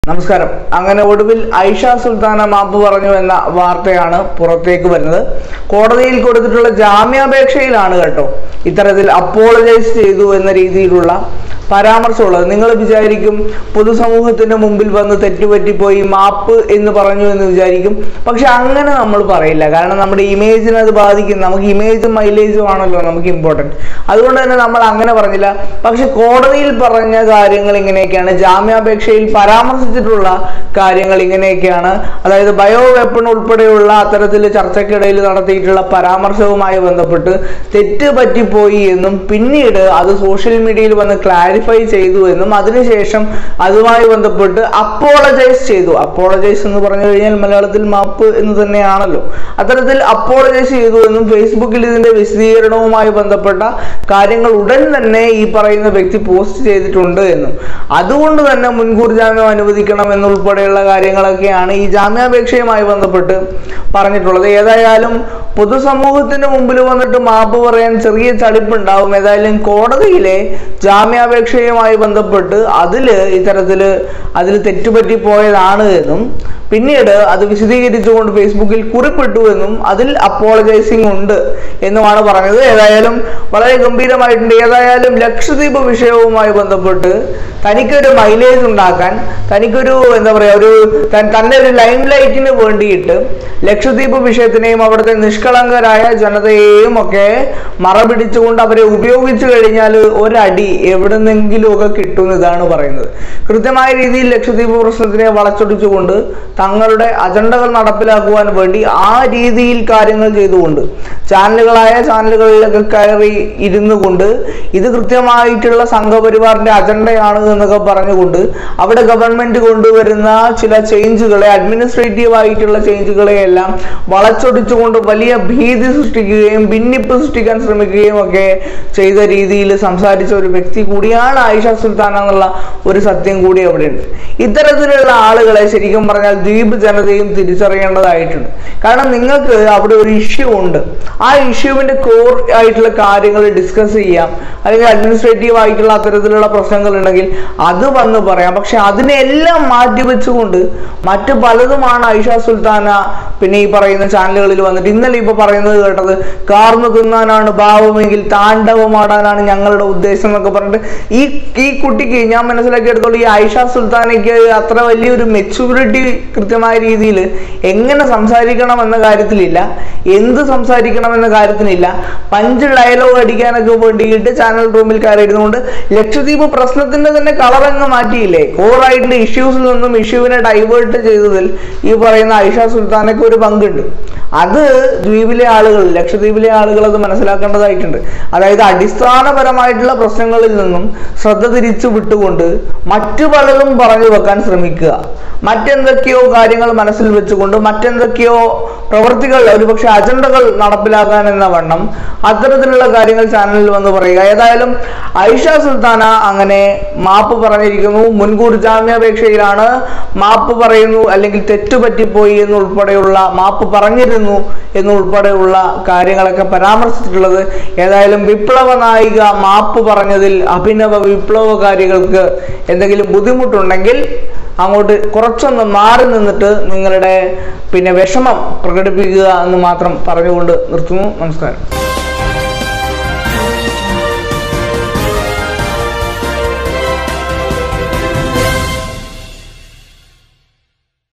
നമസ്കാരം അങ്ങനെ ഒടുവിൽ ഐഷ സുൽത്താന മാപ്പ് പറഞ്ഞു എന്ന വാർത്തയാണ് പുറത്തേക്ക് വരുന്നത് കോടതിയിൽ കൊടുത്തിട്ടുള്ള ജാമ്യാപേക്ഷയിലാണ് കേട്ടോ ഇത്തരത്തിൽ അപ്പോളജൈസ് ചെയ്തു എന്ന രീതിയിലുള്ള പരാമർശമുള്ളത് നിങ്ങൾ വിചാരിക്കും പൊതുസമൂഹത്തിന്റെ മുമ്പിൽ വന്ന് തെറ്റുപറ്റിപ്പോയി മാപ്പ് എന്ന് പറഞ്ഞു എന്ന് വിചാരിക്കും പക്ഷെ അങ്ങനെ നമ്മൾ പറയില്ല കാരണം നമ്മുടെ ഇമേജിനെ അത് ബാധിക്കും നമുക്ക് ഇമേജും മൈലേജും ആണല്ലോ നമുക്ക് ഇമ്പോർട്ടൻറ്റ് അതുകൊണ്ട് തന്നെ നമ്മൾ അങ്ങനെ പറഞ്ഞില്ല പക്ഷെ കോടതിയിൽ പറഞ്ഞ കാര്യങ്ങൾ ഇങ്ങനെയൊക്കെയാണ് ജാമ്യാപേക്ഷയിൽ പരാമർശിച്ചിട്ടുള്ള കാര്യങ്ങൾ ഇങ്ങനെയൊക്കെയാണ് അതായത് ബയോ വെപ്പൺ ഉൾപ്പെടെയുള്ള അത്തരത്തിൽ ചർച്ചയ്ക്കിടയിൽ നടത്തിയിട്ടുള്ള പരാമർശവുമായി ബന്ധപ്പെട്ട് തെറ്റ് പറ്റിപ്പോയി എന്നും പിന്നീട് അത് സോഷ്യൽ മീഡിയയിൽ വന്ന് ക്ലാരിഫൈ ചെയ്തു എന്നും അതിനുശേഷം അതുമായി ബന്ധപ്പെട്ട് അപ്പോളജൈസ് ചെയ്തു അപ്പോളജൈസ് എന്ന് പറഞ്ഞു കഴിഞ്ഞാൽ മലയാളത്തിൽ മാപ്പ് എന്ന് തന്നെയാണല്ലോ അത്തരത്തിൽ അപ്പോളജൈസ് ചെയ്തു എന്നും ഫേസ്ബുക്കിൽ ഇതിന്റെ വിശദീകരണവുമായി ബന്ധപ്പെട്ട കാര്യങ്ങൾ ഉടൻ തന്നെ ഈ പറയുന്ന വ്യക്തി പോസ്റ്റ് ചെയ്തിട്ടുണ്ട് എന്നും അതുകൊണ്ട് തന്നെ മുൻകൂർ ജാമ്യം അനുവദിക്കണം എന്നുൾപ്പെടെയുള്ള കാര്യങ്ങളൊക്കെയാണ് ഈ ജാമ്യാപേക്ഷയുമായി ബന്ധപ്പെട്ട് പറഞ്ഞിട്ടുള്ളത് ഏതായാലും പൊതുസമൂഹത്തിന്റെ മുമ്പിൽ വന്നിട്ട് മാപ്പ് പറയാൻ ചെറിയ ചളിപ്പുണ്ടാവും ഏതായാലും കോടതിയിലെ ജാമ്യാപേക്ഷയുമായി ബന്ധപ്പെട്ട് അതില് ഇത്തരത്തില് അതിൽ തെറ്റുപറ്റി പോയതാണ് എന്നും പിന്നീട് അത് വിശദീകരിച്ചുകൊണ്ട് ഫേസ്ബുക്കിൽ കുറിപ്പിട്ടു എന്നും അതിൽ അപ്പോളജൈസിങ് ഉണ്ട് എന്നുമാണ് പറഞ്ഞത് ഏതായാലും വളരെ ഗംഭീരമായിട്ടുണ്ട് ഏതായാലും ലക്ഷദ്വീപ് വിഷയവുമായി ബന്ധപ്പെട്ട് തനിക്കൊരു മൈലേജ് ഉണ്ടാക്കാൻ തനിക്കൊരു എന്താ പറയാ ഒരു തൻ- തന്നെ ഒരു ലൈം ലൈറ്റിന് വേണ്ടിയിട്ട് ലക്ഷദ്വീപ് വിഷയത്തിനെയും അവിടുത്തെ നിഷ്കളങ്കരായ ജനതയെയും ഒക്കെ മറപിടിച്ചുകൊണ്ട് അവരെ ഉപയോഗിച്ചു കഴിഞ്ഞാൽ ഒരടി എവിടുന്നെങ്കിലും ഒക്കെ കിട്ടും ഇതാണ് പറയുന്നത് കൃത്യമായ രീതിയിൽ ലക്ഷദ്വീപ് പ്രശ്നത്തിനെ വളച്ചൊടിച്ചുകൊണ്ട് തങ്ങളുടെ അജണ്ടകൾ നടപ്പിലാക്കുവാൻ വേണ്ടി ആ രീതിയിൽ കാര്യങ്ങൾ ചെയ്തുകൊണ്ട് ചാനലുകളായ ചാനലുകളിലൊക്കെ കയറി ഇരുന്നു കൊണ്ട് ഇത് കൃത്യമായിട്ടുള്ള സംഘപരിവാറിന്റെ അജണ്ടയാണ് എന്നൊക്കെ പറഞ്ഞുകൊണ്ട് അവിടെ ഗവൺമെന്റ് കൊണ്ടുവരുന്ന ചില ചേഞ്ചുകളെ അഡ്മിനിസ്ട്രേറ്റീവ് ആയിട്ടുള്ള ചേഞ്ചുകളെ എല്ലാം വളച്ചൊടിച്ചുകൊണ്ട് വലിയ ഭീതി സൃഷ്ടിക്കുകയും ഭിന്നിപ്പ് സൃഷ്ടിക്കാൻ ശ്രമിക്കുകയും ഒക്കെ ചെയ്ത രീതിയിൽ സംസാരിച്ച ഒരു വ്യക്തി കൂടിയാണ് ആയിഷ സുൽത്താന എന്നുള്ള ഒരു സത്യം കൂടി അവിടെയുണ്ട് ഇത്തരത്തിലുള്ള ആളുകളെ ശരിക്കും പറഞ്ഞാൽ ദ്വീപ് ജനതയും തിരിച്ചറിയേണ്ടതായിട്ടുണ്ട് കാരണം നിങ്ങൾക്ക് അവിടെ ഒരു ഇഷ്യൂ ഉണ്ട് ആ ഇഷ്യൂവിന്റെ കോർ ആയിട്ടുള്ള കാര്യങ്ങൾ ഡിസ്കസ് ചെയ്യാം അല്ലെങ്കിൽ അഡ്മിനിസ്ട്രേറ്റീവ് ആയിട്ടുള്ള അത്തരത്തിലുള്ള പ്രശ്നങ്ങൾ ഉണ്ടെങ്കിൽ അത് വന്ന് പറയാം പക്ഷെ അതിനെല്ലാം മാറ്റി വെച്ചുകൊണ്ട് മറ്റു പലതുമാണ് ഐഷ സുൽത്താന പിന്നെ ഈ പറയുന്ന ചാനലുകളിൽ വന്നിട്ട് ഇന്നലെ ഇപ്പൊ പറയുന്നത് കേട്ടത് കാർന്ന് തിന്നാനാണ് ഭാവമെങ്കിൽ താണ്ഡവമാടാനാണ് ഞങ്ങളുടെ ഉദ്ദേശം എന്നൊക്കെ പറഞ്ഞിട്ട് ഈ ഈ കുട്ടിക്ക് ഞാൻ മനസ്സിലാക്കിയെടുത്തോളം ഈ ഐഷ സുൽത്താനയ്ക്ക് അത്ര വലിയൊരു മെച്ചൂരിറ്റി കൃത്യമായ രീതിയിൽ എങ്ങനെ സംസാരിക്കണം എന്ന കാര്യത്തിലില്ല എന്ത് സംസാരിക്കണം എന്ന കാര്യത്തിനില്ല പഞ്ച് ഡയലോഗ് അടിക്കാനൊക്കെ വേണ്ടിയിട്ട് ചാനൽ റൂമിൽ കയറി ഇരുന്നുകൊണ്ട് ലക്ഷദ്വീപ് പ്രശ്നത്തിന്റെ തന്നെ കളർ അങ്ങ് മാറ്റിയില്ലേ കോറായിട്ടുള്ള ഇഷ്യൂസിൽ നിന്നും ഇഷ്യൂവിനെ ഡൈവേർട്ട് ചെയ്തതിൽ ഈ പറയുന്ന ഐഷ സുൽത്താനൊക്കെ ഒരു പങ്കുണ്ട് അത് ദ്വീപിലെ ആളുകൾ ലക്ഷദ്വീപിലെ ആളുകൾ അത് മനസ്സിലാക്കേണ്ടതായിട്ടുണ്ട് അതായത് അടിസ്ഥാനപരമായിട്ടുള്ള പ്രശ്നങ്ങളിൽ നിന്നും ശ്രദ്ധ തിരിച്ചു വിട്ടുകൊണ്ട് മറ്റു പലതും പറഞ്ഞു വെക്കാൻ ശ്രമിക്കുക മറ്റെന്തൊക്കെയോ കാര്യങ്ങൾ മനസ്സിൽ വെച്ചുകൊണ്ട് മറ്റെന്തൊക്കെയോ പ്രവൃത്തികൾ ഒരുപക്ഷെ അജണ്ടകൾ നടപ്പിലാക്കാൻ എന്ന വണ്ണം അത്തരത്തിലുള്ള കാര്യങ്ങൾ ചാനലിൽ വന്ന് പറയുക ഏതായാലും ഐഷ സുൽത്താന അങ്ങനെ മാപ്പ് പറഞ്ഞിരിക്കുന്നു മുൻകൂർ ജാമ്യാപേക്ഷയിലാണ് മാപ്പ് പറയുന്നു അല്ലെങ്കിൽ തെറ്റുപറ്റിപ്പോയി എന്നുൾപ്പെടെയുള്ള മാപ്പ് പറഞ്ഞിരുന്നു എന്നുൾപ്പെടെയുള്ള കാര്യങ്ങളൊക്കെ പരാമർശിച്ചിട്ടുള്ളത് ഏതായാലും വിപ്ലവ നായിക മാപ്പ് പറഞ്ഞതിൽ അഭിനവ വിപ്ലവകാരികൾക്ക് എന്തെങ്കിലും ബുദ്ധിമുട്ടുണ്ടെങ്കിൽ അങ്ങോട്ട് കുറച്ചൊന്ന് മാറി നിന്നിട്ട് നിങ്ങളുടെ പിന്നെ വിഷമം പ്രകടിപ്പിക്കുക എന്ന് മാത്രം പറഞ്ഞുകൊണ്ട് നിർത്തുന്നു നമസ്കാരം